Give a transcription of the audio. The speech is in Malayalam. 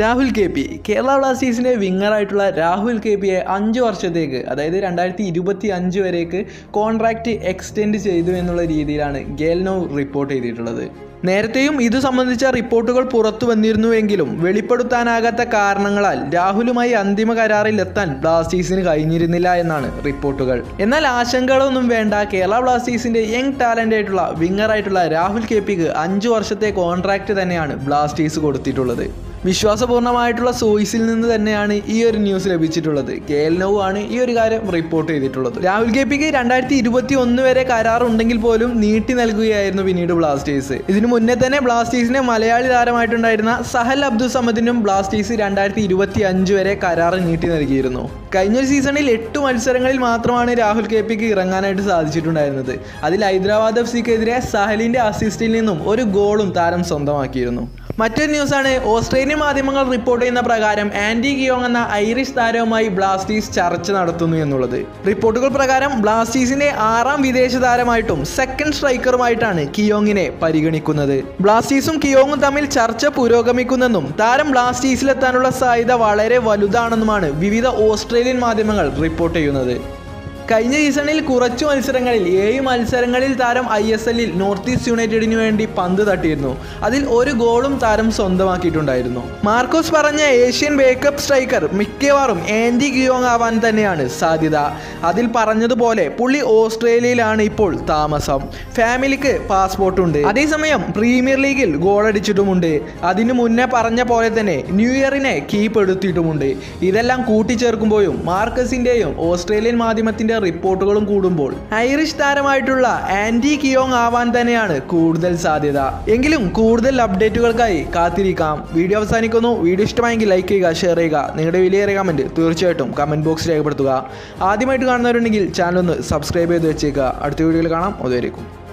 രാഹുൽ കെ പി കേരള ബ്ലാസ്റ്റേഴ്സിൻ്റെ വിങ്ങറായിട്ടുള്ള രാഹുൽ കെ പിയെ അഞ്ച് വർഷത്തേക്ക് അതായത് രണ്ടായിരത്തി ഇരുപത്തി അഞ്ച് വരേക്ക് കോൺട്രാക്റ്റ് എക്സ്റ്റെൻഡ് ചെയ്തു എന്നുള്ള രീതിയിലാണ് ഗേൽനോ റിപ്പോർട്ട് ചെയ്തിട്ടുള്ളത് നേരത്തെയും ഇത് സംബന്ധിച്ച റിപ്പോർട്ടുകൾ പുറത്തു വന്നിരുന്നുവെങ്കിലും വെളിപ്പെടുത്താനാകാത്ത കാരണങ്ങളാൽ രാഹുലുമായി അന്തിമ കരാറിൽ എത്താൻ ബ്ലാസ്റ്റേഴ്സിന് കഴിഞ്ഞിരുന്നില്ല എന്നാണ് റിപ്പോർട്ടുകൾ എന്നാൽ ആശങ്കകളൊന്നും വേണ്ട കേരള ബ്ലാസ്റ്റേഴ്സിന്റെ യങ് ടാലന്റ് ആയിട്ടുള്ള വിങ്ങറായിട്ടുള്ള രാഹുൽ കെ പിക്ക് അഞ്ചു വർഷത്തെ കോൺട്രാക്റ്റ് തന്നെയാണ് ബ്ലാസ്റ്റേഴ്സ് കൊടുത്തിട്ടുള്ളത് വിശ്വാസപൂർണ്ണമായിട്ടുള്ള സോഴ്സിൽ നിന്ന് തന്നെയാണ് ഈ ഒരു ന്യൂസ് ലഭിച്ചിട്ടുള്ളത് കെ എൽ നൗ ആണ് ഈ ഒരു കാര്യം റിപ്പോർട്ട് ചെയ്തിട്ടുള്ളത് രാഹുൽ കെ പിക്ക് രണ്ടായിരത്തി ഇരുപത്തി ഒന്ന് വരെ കരാറുണ്ടെങ്കിൽ പോലും നീട്ടി നൽകുകയായിരുന്നു പിന്നീട് ബ്ലാസ്റ്റേഴ്സ് ഇതിനു മുന്നേ തന്നെ ബ്ലാസ്റ്റേഴ്സിനെ മലയാളി താരമായിട്ടുണ്ടായിരുന്ന സഹൽ അബ്ദുൾ സമദിനും ബ്ലാസ്റ്റേഴ്സ് രണ്ടായിരത്തി ഇരുപത്തി അഞ്ച് വരെ കരാർ നീട്ടി നൽകിയിരുന്നു കഴിഞ്ഞ ഒരു സീസണിൽ എട്ട് മത്സരങ്ങളിൽ മാത്രമാണ് രാഹുൽ കെ പിക്ക് ഇറങ്ങാനായിട്ട് സാധിച്ചിട്ടുണ്ടായിരുന്നത് അതിൽ ഹൈദരാബാദ് എഫ് സിക്കെതിരെ സഹലിന്റെ അസിസ്റ്റിൽ നിന്നും ഒരു ഗോളും താരം സ്വന്തമാക്കിയിരുന്നു മറ്റൊരു ന്യൂസാണ് ഓസ്ട്രേലിയൻ മാധ്യമങ്ങൾ റിപ്പോർട്ട് ചെയ്യുന്ന പ്രകാരം ആൻഡി ഗിയോങ് എന്ന ഐറിഷ് താരവുമായി ബ്ലാസ്റ്റേഴ്സ് ചർച്ച നടത്തുന്നു എന്നുള്ളത് റിപ്പോർട്ടുകൾ പ്രകാരം ബ്ലാസ്റ്റേഴ്സിന്റെ ആറാം വിദേശ താരമായിട്ടും സെക്കൻഡ് സ്ട്രൈക്കറുമായിട്ടാണ് കിയോങ്ങിനെ പരിഗണിക്കുന്നത് ബ്ലാസ്റ്റേഴ്സും കിയോങ്ങും തമ്മിൽ ചർച്ച പുരോഗമിക്കുന്നെന്നും താരം ബ്ലാസ്റ്റേഴ്സിലെത്താനുള്ള സാധ്യത വളരെ വലുതാണെന്നുമാണ് വിവിധ ഓസ്ട്രേലിയൻ മാധ്യമങ്ങൾ റിപ്പോർട്ട് ചെയ്യുന്നത് കഴിഞ്ഞ സീസണിൽ കുറച്ചു മത്സരങ്ങളിൽ ഏഴ് മത്സരങ്ങളിൽ താരം ഐ എസ് എല്ലിൽ നോർത്ത് ഈസ്റ്റ് യുണൈറ്റഡിന് വേണ്ടി പന്ത് തട്ടിയിരുന്നു അതിൽ ഒരു ഗോളും താരം സ്വന്തമാക്കിയിട്ടുണ്ടായിരുന്നു മാർക്കോസ് പറഞ്ഞ ഏഷ്യൻ ബേക്കപ്പ് സ്ട്രൈക്കർ മിക്കവാറും ആൻഡി ഗിയോങ് ആവാൻ തന്നെയാണ് സാധ്യത അതിൽ പറഞ്ഞതുപോലെ പുള്ളി ഓസ്ട്രേലിയയിലാണ് ഇപ്പോൾ താമസം ഫാമിലിക്ക് പാസ്പോർട്ട് ഉണ്ട് അതേസമയം പ്രീമിയർ ലീഗിൽ ഗോളടിച്ചിട്ടുമുണ്ട് അതിനു മുന്നേ പറഞ്ഞ പോലെ തന്നെ ന്യൂ ഇയറിനെ കീപ്പ് എടുത്തിട്ടുമുണ്ട് ഇതെല്ലാം കൂട്ടിച്ചേർക്കുമ്പോഴും മാർക്കസിന്റെയും ഓസ്ട്രേലിയൻ മാധ്യമത്തിന്റെ റിപ്പോർട്ടുകളും കൂടുമ്പോൾ ഐറിഷ് താരമായിട്ടുള്ള ആന്റി കിയോങ് ആവാൻ തന്നെയാണ് കൂടുതൽ സാധ്യത എങ്കിലും കൂടുതൽ അപ്ഡേറ്റുകൾക്കായി കാത്തിരിക്കാം വീഡിയോ അവസാനിക്കുന്നു വീഡിയോ ഇഷ്ടമായെങ്കിൽ ലൈക്ക് ചെയ്യുക ഷെയർ ചെയ്യുക നിങ്ങളുടെ വിലയേറിയ കമൻറ്റ് തീർച്ചയായിട്ടും കമൻറ്റ് ബോക്സിൽ രേഖപ്പെടുത്തുക ആദ്യമായിട്ട് കാണുന്നവരുണ്ടെങ്കിൽ ചാനൽ ഒന്ന് സബ്സ്ക്രൈബ് ചെയ്ത് വെച്ചേക്കുക അടുത്ത വീഡിയോയിൽ കാണാം അതുവരേക്കും